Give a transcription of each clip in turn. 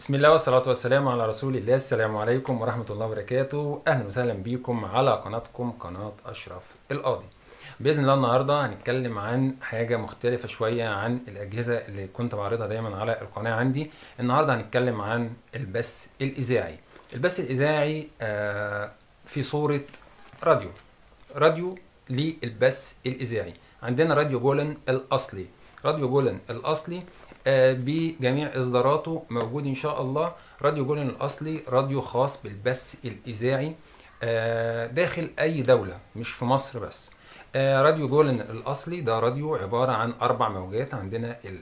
بسم الله والصلاة والسلام على رسول الله السلام عليكم ورحمة الله وبركاته أهلا وسهلا بيكم على قناتكم قناة أشرف القاضي بإذن الله النهاردة هنتكلم عن حاجة مختلفة شوية عن الأجهزة اللي كنت بعرضها دايما على القناة عندي النهاردة هنتكلم عن البث الإذاعي البث الإذاعي آه، في صورة راديو راديو للبث الإذاعي عندنا راديو جولن الأصلي راديو جولن الأصلي آه، بجميع إصداراته موجود إن شاء الله راديو جولن الأصلي راديو خاص بالبث الإذاعي آه، داخل أي دولة مش في مصر بس آه، راديو جولن الأصلي ده راديو عبارة عن أربع موجات عندنا ال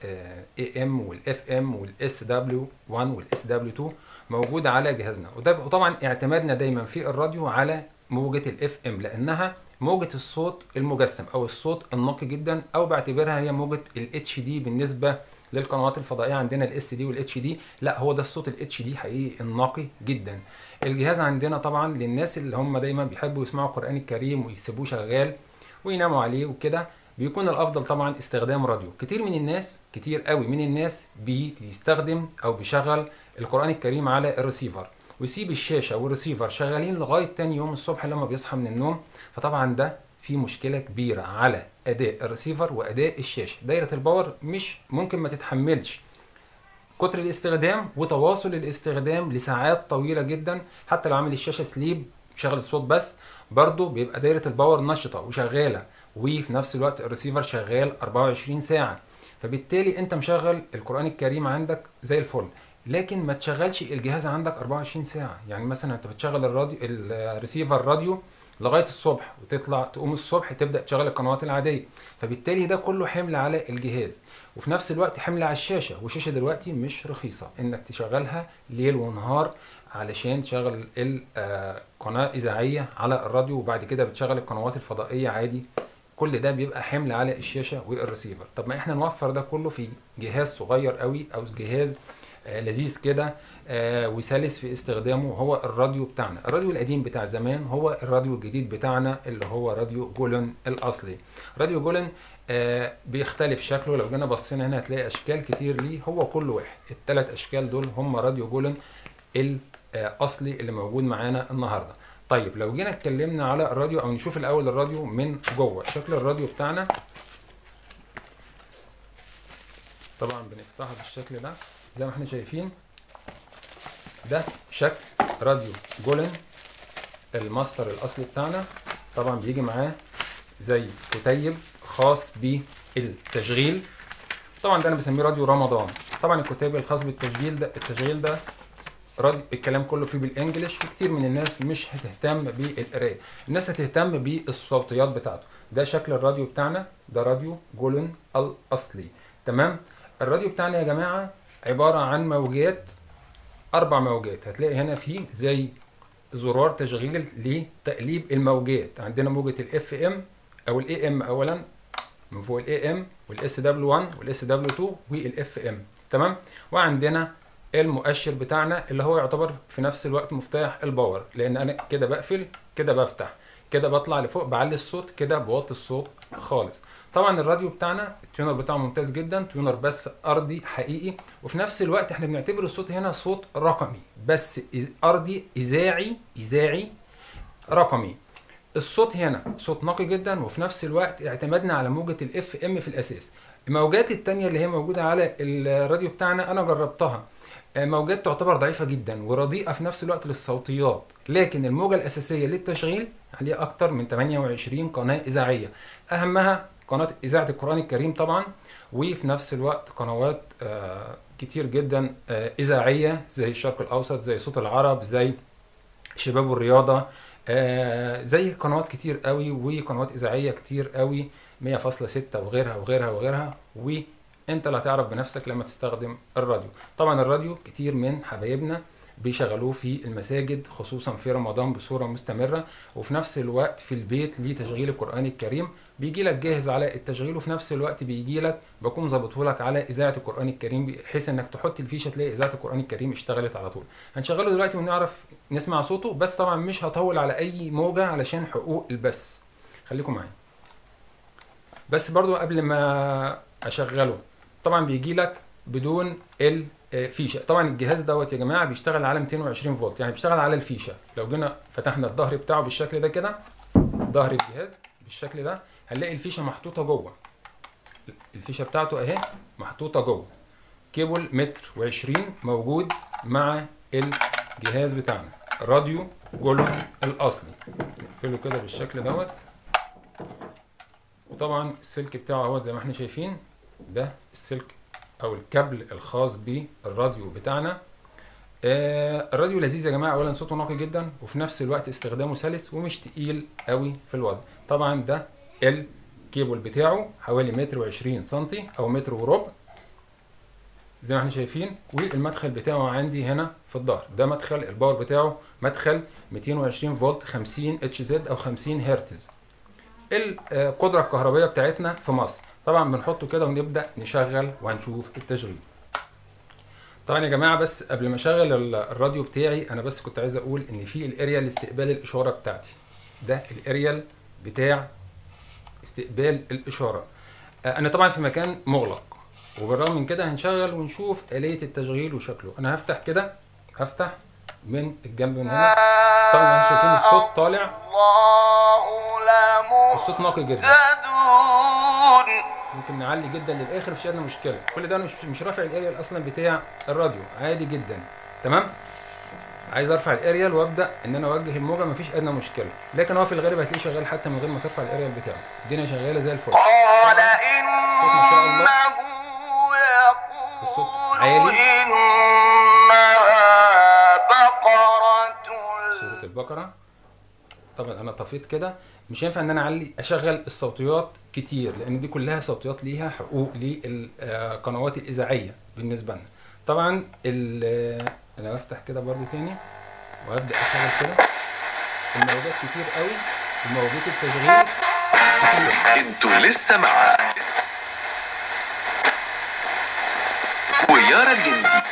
اي ام والاف ام والاس دبليو 1 والاس دبليو 2 موجود على جهازنا وده وطبعا اعتمادنا دايما في الراديو على موجة الاف ام لانها موجة الصوت المجسم او الصوت النقي جدا او بعتبرها هي موجة الاتش دي بالنسبة للقنوات الفضائية عندنا الاس دي والاتش دي لا هو ده الصوت الاتش دي حقيقي النقي جدا الجهاز عندنا طبعا للناس اللي هم دايما بيحبوا يسمعوا القرآن الكريم ويسيبوه شغال ويناموا عليه وكده بيكون الافضل طبعا استخدام راديو كتير من الناس كتير قوي من الناس بيستخدم او بيشغل القران الكريم على الريسيفر ويسيب الشاشه والريسيفر شغالين لغايه تاني يوم الصبح لما بيصحى من النوم فطبعا ده في مشكله كبيره على اداء الريسيفر واداء الشاشه دايره الباور مش ممكن ما تتحملش كتر الاستخدام وتواصل الاستخدام لساعات طويله جدا حتى لو عامل الشاشه سليب شغل الصوت بس برضه بيبقى دايره الباور نشطه وشغاله وفي نفس الوقت الريسيفر شغال 24 ساعه فبالتالي انت مشغل القران الكريم عندك زي الفل لكن ما تشغلش الجهاز عندك 24 ساعه يعني مثلا انت بتشغل الراديو الريسيفر راديو لغايه الصبح وتطلع تقوم الصبح تبدا تشغل القنوات العاديه فبالتالي ده كله حمل على الجهاز وفي نفس الوقت حمل على الشاشه والشاشه دلوقتي مش رخيصه انك تشغلها ليل ونهار علشان تشغل القناه اذاعيه على الراديو وبعد كده بتشغل القنوات الفضائيه عادي كل ده بيبقى حمل على الشاشه والريسيفر طب ما احنا نوفر ده كله في جهاز صغير قوي او جهاز آه لذيذ كده آه وسلس في استخدامه هو الراديو بتاعنا الراديو القديم بتاع زمان هو الراديو الجديد بتاعنا اللي هو راديو جولن الاصلي راديو جولن آه بيختلف شكله لو جينا بصينا هنا هتلاقي اشكال كتير ليه هو كل واحد الثلاث اشكال دول هم راديو جولن الاصلي اللي موجود معانا النهارده طيب لو جينا اتكلمنا على الراديو او نشوف الاول الراديو من جوه شكل الراديو بتاعنا طبعا بنفتحه بالشكل ده زي ما احنا شايفين ده شكل راديو جولن الماستر الاصلي بتاعنا طبعا بيجي معاه زي كتيب خاص بالتشغيل طبعا ده انا بسميه راديو رمضان طبعا الكتيب الخاص بالتشغيل ده التشغيل ده راديو الكلام كله فيه بالانجلش وكتير من الناس مش هتهتم بالقرايه الناس هتهتم بالصوتيات بتاعته ده شكل الراديو بتاعنا ده راديو جولن الاصلي تمام الراديو بتاعنا يا جماعه عباره عن موجات اربع موجات هتلاقي هنا في زي زرار تشغيل لتقليب الموجات عندنا موجه الاف ام او الاي ام اولا من فوق الاي ام والاس دبليو 1 والاس دبليو 2 والاف ام تمام وعندنا المؤشر بتاعنا اللي هو يعتبر في نفس الوقت مفتاح الباور لان انا كده بقفل كده بفتح كده بطلع لفوق بعلي الصوت كده بوطي الصوت خالص طبعا الراديو بتاعنا التيونر بتاعه ممتاز جدا تيونر بس ارضي حقيقي وفي نفس الوقت احنا بنعتبر الصوت هنا صوت رقمي بس ارضي اذاعي اذاعي رقمي الصوت هنا صوت نقي جدا وفي نفس الوقت اعتمدنا على موجة الاف ام في الاساس الموجات التانية اللي هي موجودة على الراديو بتاعنا انا جربتها موجات تعتبر ضعيفة جدا ورديئة في نفس الوقت للصوتيات لكن الموجة الأساسية للتشغيل عليها أكتر من 28 قناة إذاعية أهمها قناة إذاعة القرآن الكريم طبعا وفي نفس الوقت قنوات آه كتير جدا آه إذاعية زي الشرق الأوسط زي صوت العرب زي شباب والرياضة آه زي قنوات كتير قوي وقنوات إذاعية كتير قوي 100.6 وغيرها وغيرها وغيرها و انت اللي هتعرف بنفسك لما تستخدم الراديو طبعا الراديو كتير من حبايبنا بيشغلوه في المساجد خصوصا في رمضان بصوره مستمره وفي نفس الوقت في البيت لتشغيل القران الكريم بيجي لك جاهز على التشغيل وفي نفس الوقت بيجي لك بكون ظابطه لك على اذاعه القران الكريم بحيث انك تحط الفيشه تلاقي اذاعه القران الكريم اشتغلت على طول هنشغله دلوقتي ونعرف نسمع صوته بس طبعا مش هطول على اي موجه علشان حقوق البث خليكم معايا بس برضو قبل ما اشغله طبعا بيجي لك بدون آه، فيشه طبعا الجهاز دوت يا جماعه بيشتغل على 220 فولت يعني بيشتغل على الفيشه لو جينا فتحنا الظهر بتاعه بالشكل ده كده ظهر الجهاز بالشكل ده هنلاقي الفيشه محطوطه جوه الفيشه بتاعته اهي محطوطه جوه كيبل متر و20 موجود مع الجهاز بتاعنا راديو جولون الاصلي نقفله كده بالشكل دوت وطبعا السلك بتاعه اهوت زي ما احنا شايفين ده السلك او الكابل الخاص بالراديو بتاعنا آه الراديو لذيذ يا جماعه اولا صوته نقي جدا وفي نفس الوقت استخدامه سلس ومش تقيل قوي في الوزن طبعا ده الكيبل بتاعه حوالي متر وعشرين سنتي او متر وربع زي ما احنا شايفين والمدخل بتاعه عندي هنا في الظهر ده مدخل الباور بتاعه مدخل 220 فولت 50 اتش زد او 50 هرتز القدره الكهربائيه بتاعتنا في مصر طبعا بنحطه كده ونبدا نشغل وهنشوف التشغيل طبعا يا جماعه بس قبل ما اشغل ال- الراديو بتاعي انا بس كنت عايز اقول ان في الاريال لاستقبال الاشاره بتاعتي ده الاريال بتاع استقبال الاشاره آه، انا طبعا في مكان مغلق وبالرغم من كده هنشغل ونشوف آلية التشغيل وشكله انا هفتح كده هفتح من الجنب من هنا طبعا احنا شايفين الصوت طالع الله الصوت نقي جدا لمهتدون ممكن نعلي جدا للاخر مفيش ادنى مشكله كل ده أنا مش مش رافع الاريال اصلا بتاع الراديو عادي جدا تمام عايز ارفع الاريال وابدا ان انا اوجه الموجه مفيش ادنى مشكله لكن هو في الغالب هتلاقيه شغال حتى من غير ما ترفع الاريال بتاعه الدنيا شغاله زي الفل قال ما شاء الله. إنه الصوت يقول عالي. إنها بقرة سوره البقره طبعا انا طفيت كده مش هينفع ان انا اعلي اشغل الصوتيات كتير لان دي كلها صوتيات ليها حقوق للقنوات الاذاعيه بالنسبه لنا طبعا ال- انا بفتح كده برضو تاني وابدا اشغل كده الموجات كتير قوي وموجات التشغيل كتير انتوا لسه مع ويارا الجندي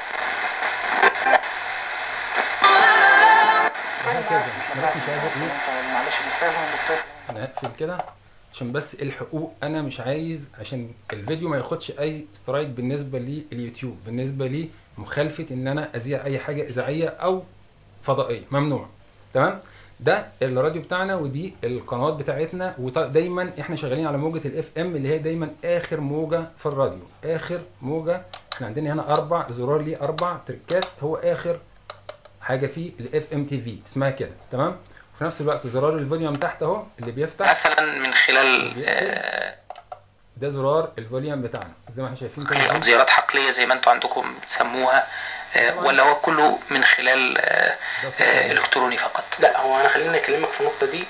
وهكذا انا بس مش عايز اقول معلش مستاذن دكتور انا هقفل كده عشان بس الحقوق انا مش عايز عشان الفيديو ما ياخدش اي سترايك بالنسبه لليوتيوب بالنسبه لمخالفه ان انا اذيع اي حاجه اذاعيه او فضائيه ممنوع تمام ده الراديو بتاعنا ودي القنوات بتاعتنا ودايما احنا شغالين على موجه الاف ام اللي هي دايما اخر موجه في الراديو اخر موجه احنا عندنا هنا اربع زرار ليه اربع تركات هو اخر حاجه فيه الاف ام تي في اسمها كده تمام وفي نفس الوقت زرار الفوليوم تحت اهو اللي بيفتح مثلا من خلال بيقفل. ده زرار الفوليوم بتاعنا زي ما احنا شايفين كده آه، أهو. زيارات حقليه زي ما انتوا عندكم بتسموها آه، ولا هو كله من خلال آه، ده صوت آه، الراديو. الكتروني فقط لا هو انا خليني اكلمك في النقطه دي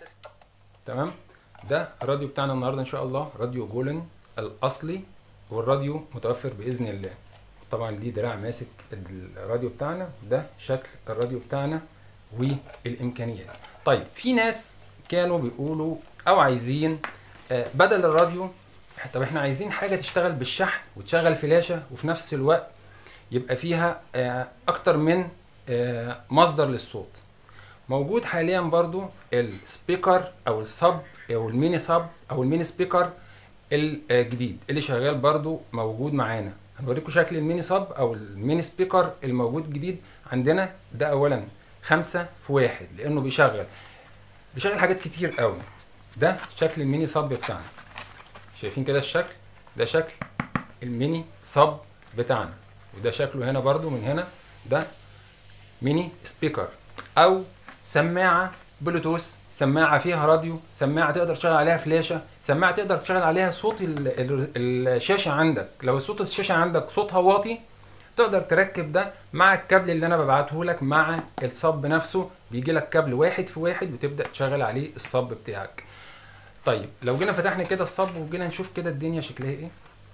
تمام ده الراديو بتاعنا النهارده ان شاء الله راديو جولن الاصلي والراديو متوفر باذن الله طبعا ليه دراع ماسك الراديو بتاعنا ده شكل الراديو بتاعنا والامكانيات طيب في ناس كانوا بيقولوا او عايزين آه، بدل الراديو طب احنا عايزين حاجه تشتغل بالشحن وتشغل فلاشه وفي نفس الوقت يبقى فيها آه، اكتر من آه، مصدر للصوت موجود حاليا برضو السبيكر او السب او الميني سب او الميني سبيكر الجديد اللي شغال برضو موجود معانا هنوريكم شكل الميني سب او الميني سبيكر الموجود جديد عندنا ده اولا خمسة في واحد لانه بيشغل بيشغل حاجات كتير قوي ده شكل الميني سب بتاعنا شايفين كده الشكل ده شكل الميني سب بتاعنا وده شكله هنا برضو من هنا ده ميني سبيكر او سماعه بلوتوث سماعه فيها راديو سماعه تقدر تشغل عليها فلاشه سماعه تقدر تشغل عليها صوت ال- ال- الشاشه عندك لو صوت الشاشه عندك صوتها واطي تقدر تركب ده مع الكابل اللي انا ببعته لك مع الصب نفسه بيجي لك كابل واحد في واحد وتبدا تشغل عليه الصب بتاعك طيب لو جينا فتحنا كده الصب وجينا نشوف كده الدنيا شكلها ايه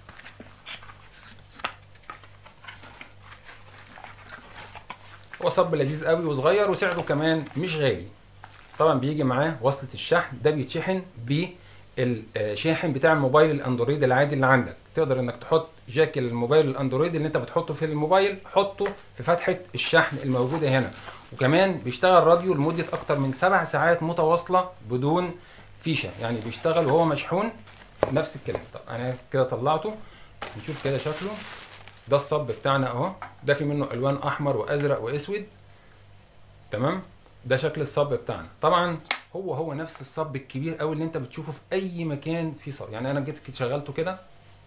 هو صب لذيذ قوي وصغير وسعره كمان مش غالي طبعا بيجي معاه وصلة الشحن ده بيتشحن بالشاحن بتاع الموبايل الاندرويد العادي اللي عندك تقدر انك تحط جاك الموبايل الاندرويد اللي انت بتحطه في الموبايل حطه في فتحة الشحن الموجودة هنا وكمان بيشتغل راديو لمدة اكتر من سبع ساعات متواصلة بدون فيشة يعني بيشتغل وهو مشحون نفس الكلام طب انا كده طلعته نشوف كده شكله ده الصب بتاعنا اهو ده في منه الوان احمر وازرق واسود تمام ده شكل الصب بتاعنا طبعا هو هو نفس الصب الكبير قوي اللي انت بتشوفه في اي مكان فيه صب يعني انا جيت كده شغلته كده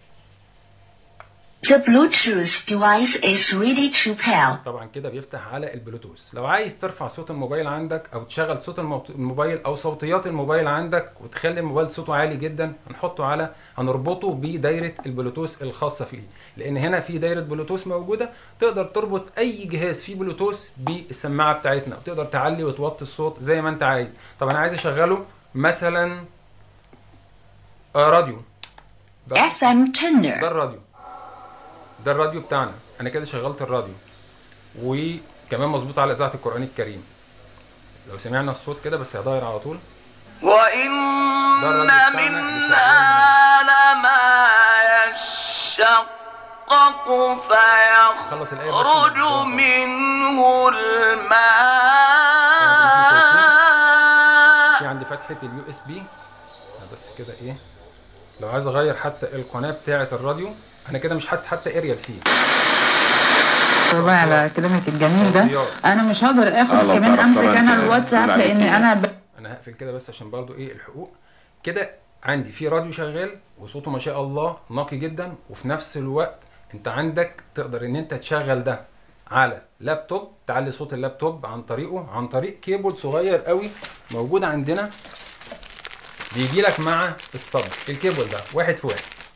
The Bluetooth device is ready to pair. طبعا كده بيفتح على البلوتوث لو عايز ترفع صوت الموبايل عندك او تشغل صوت الموت- الموبايل او صوتيات الموبايل عندك وتخلي الموبايل صوته عالي جدا هنحطه على هنربطه بدايره البلوتوث الخاصه فيه لان هنا في دايره بلوتوث موجوده تقدر تربط اي جهاز فيه بلوتوث بالسماعه بتاعتنا وتقدر تعلي وتوطي الصوت زي ما انت عايز طب انا عايز اشغله مثلا آه راديو ده FM ده tuner. الراديو ده الراديو بتاعنا انا كده شغلت الراديو وكمان مظبوط على اذاعه القران الكريم لو سمعنا الصوت كده بس هيضير على طول وإن منها لما يشقق خلص الآية بس فيخرج نقرأها. منه في الماء عندي فتحه اليو اس بي بس كده ايه لو عايز اغير حتى القناه بتاعه الراديو انا كده مش حاطط حتى اريال فيه والله على كلامك الجميل ده صوتيات. انا مش هقدر اخد آه، لو كمان تعرف امسك طبعاً انا تقول الواتساب عليك لان إيه. انا ب... انا هقفل كده بس عشان برضو ايه الحقوق كده عندي في راديو شغال وصوته ما شاء الله نقي جدا وفي نفس الوقت انت عندك تقدر ان انت تشغل ده على لابتوب تعلي صوت اللابتوب عن طريقه عن طريق كيبل صغير قوي موجود عندنا بيجي لك مع الصب الكيبل ده واحد في واحد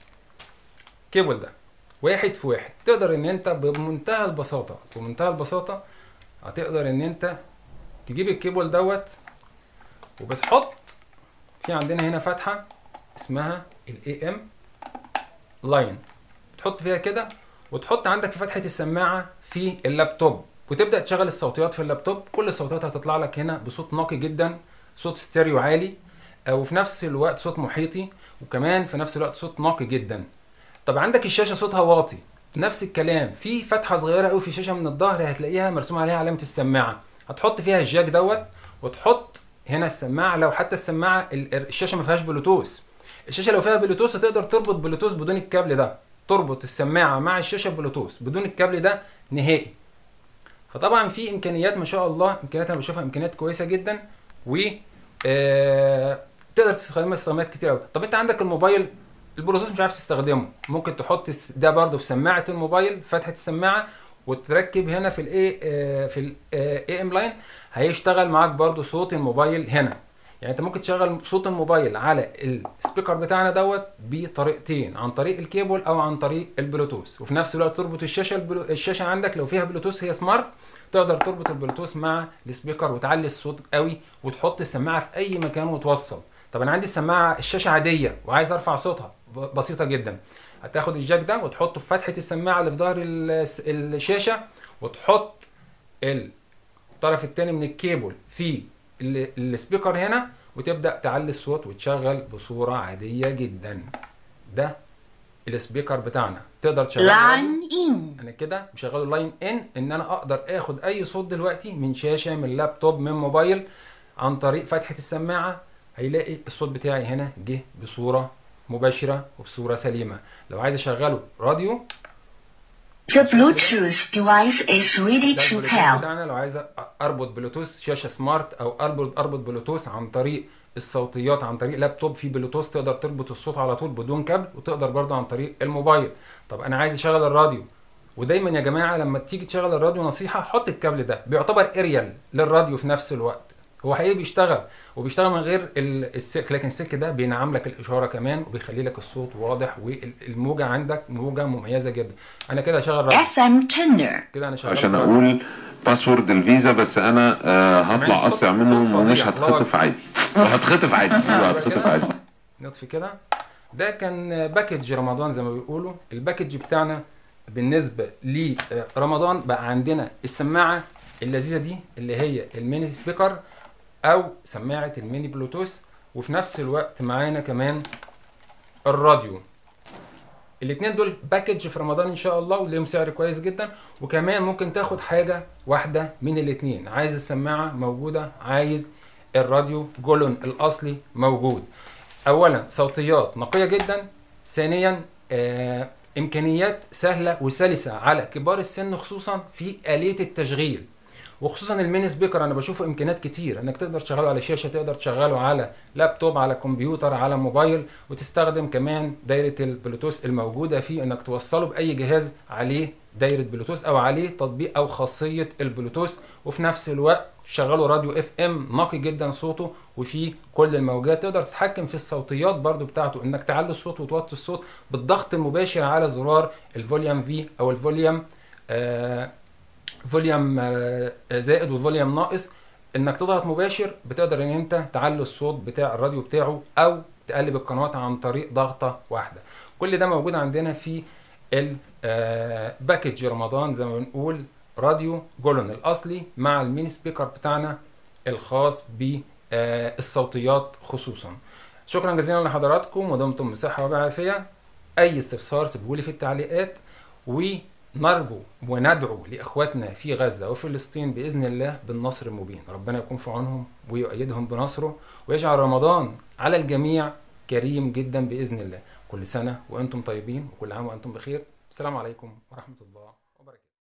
كيبل ده واحد في واحد تقدر ان انت بمنتهى البساطه بمنتهى البساطه هتقدر ان انت تجيب الكيبل دوت وبتحط في عندنا هنا فتحه اسمها الاي ام لاين بتحط فيها كده وتحط عندك في فتحه السماعه في اللابتوب وتبدا تشغل الصوتيات في اللابتوب كل الصوتيات هتطلع لك هنا بصوت نقي جدا صوت ستيريو عالي آه، وفي نفس الوقت صوت محيطي وكمان في نفس الوقت صوت نقي جدا طب عندك الشاشه صوتها واطي نفس الكلام في فتحه صغيره قوي في الشاشه من الظهر هتلاقيها مرسوم عليها علامه السماعه هتحط فيها الجاك دوت وتحط هنا السماعه لو حتى السماعه ال- ال- الشاشه ما فيهاش بلوتوث الشاشه لو فيها بلوتوث هتقدر تربط بلوتوث بدون الكابل ده تربط السماعه مع الشاشه بلوتوث بدون الكابل ده نهائي فطبعا في امكانيات ما شاء الله امكانيات انا بشوفها امكانيات كويسه جدا و آه، تقدر تستخدمها استخدامات كتير قوي طب انت عندك الموبايل البلوتوث مش عارف تستخدمه ممكن تحط الس- ده برضو في سماعه الموبايل فتحه السماعه وتركب هنا في الاي في الاي ام لاين هيشتغل معاك برضو صوت الموبايل هنا يعني انت ممكن تشغل صوت الموبايل على السبيكر بتاعنا دوت بطريقتين عن طريق الكيبل او عن طريق البلوتوث وفي نفس الوقت تربط الشاشه البلو... الشاشه عندك لو فيها بلوتوث هي سمارت تقدر تربط البلوتوث مع السبيكر وتعلي الصوت قوي وتحط السماعه في اي مكان وتوصل طب انا عندي السماعه الشاشه عاديه وعايز ارفع صوتها ب- بسيطه جدا هتاخد الجاك ده وتحطه في فتحه السماعه اللي في ظهر ال- الشاشه وتحط الطرف الثاني من الكيبل في ال- السبيكر هنا وتبدا تعلي الصوت وتشغل بصوره عاديه جدا ده السبيكر بتاعنا تقدر تشغله Line in. انا كده مشغله لاين ان ان انا اقدر اخد اي صوت دلوقتي من شاشه من لابتوب من موبايل عن طريق فتحه السماعه هيلاقي الصوت بتاعي هنا جه بصوره مباشره وبصوره سليمه لو عايز اشغله راديو The Bluetooth device is ready ده to البلوتوث pair. بتاعنا لو عايز اربط بلوتوث شاشه سمارت او اربط اربط بلوتوث عن طريق الصوتيات عن طريق لابتوب فيه بلوتوث تقدر تربط الصوت على طول بدون كابل وتقدر برضه عن طريق الموبايل طب انا عايز اشغل الراديو ودايما يا جماعه لما تيجي تشغل الراديو نصيحه حط الكابل ده بيعتبر اريال للراديو في نفس الوقت هو حقيقي بيشتغل وبيشتغل من غير ال- السلك لكن السلك ده بينعم لك الاشاره كمان وبيخلي لك الصوت واضح والموجه عندك موجه مميزه جدا انا كده هشغل راديو FM tuner. كده انا شغال عشان راديو. اقول باسورد الفيزا بس انا آه هطلع اسرع منهم ومش هتخطف عادي وهتخطف عادي ايوه هتخطف عادي نطفي كده ده كان باكج رمضان زي ما بيقولوا الباكج بتاعنا بالنسبه لرمضان بقى عندنا السماعه اللذيذه دي اللي هي الميني سبيكر او سماعه الميني بلوتوث وفي نفس الوقت معانا كمان الراديو الاثنين دول باكج في رمضان ان شاء الله وليهم سعر كويس جدا وكمان ممكن تاخد حاجه واحده من الاثنين عايز السماعه موجوده عايز الراديو جولون الاصلي موجود اولا صوتيات نقيه جدا ثانيا آه امكانيات سهله وسلسه على كبار السن خصوصا في اليه التشغيل وخصوصا الميني سبيكر انا بشوفه امكانيات كتير انك تقدر تشغله على شاشه تقدر تشغله على لابتوب على كمبيوتر على موبايل وتستخدم كمان دايره البلوتوث الموجوده فيه انك توصله باي جهاز عليه دايره بلوتوث او عليه تطبيق او خاصيه البلوتوث وفي نفس الوقت شغله راديو اف ام نقي جدا صوته وفيه كل الموجات تقدر تتحكم في الصوتيات برضو بتاعته انك تعلي الصوت وتوطي الصوت بالضغط المباشر على زرار الفوليوم في او الفوليوم آه فوليوم آه، زائد وفوليوم ناقص انك تضغط مباشر بتقدر ان انت تعلي الصوت بتاع الراديو بتاعه او تقلب القنوات عن طريق ضغطه واحده كل ده موجود عندنا في الباكج رمضان زي ما بنقول راديو جولون الاصلي مع الميني سبيكر بتاعنا الخاص بالصوتيات خصوصا شكرا جزيلا لحضراتكم ودمتم بصحه وبعافيه اي استفسار سيبهولي في التعليقات ونرجو وندعو لاخواتنا في غزه وفلسطين باذن الله بالنصر المبين ربنا يكون في عونهم ويؤيدهم بنصره ويجعل رمضان على الجميع كريم جدا باذن الله كل سنه وانتم طيبين وكل عام وانتم بخير السلام عليكم ورحمه الله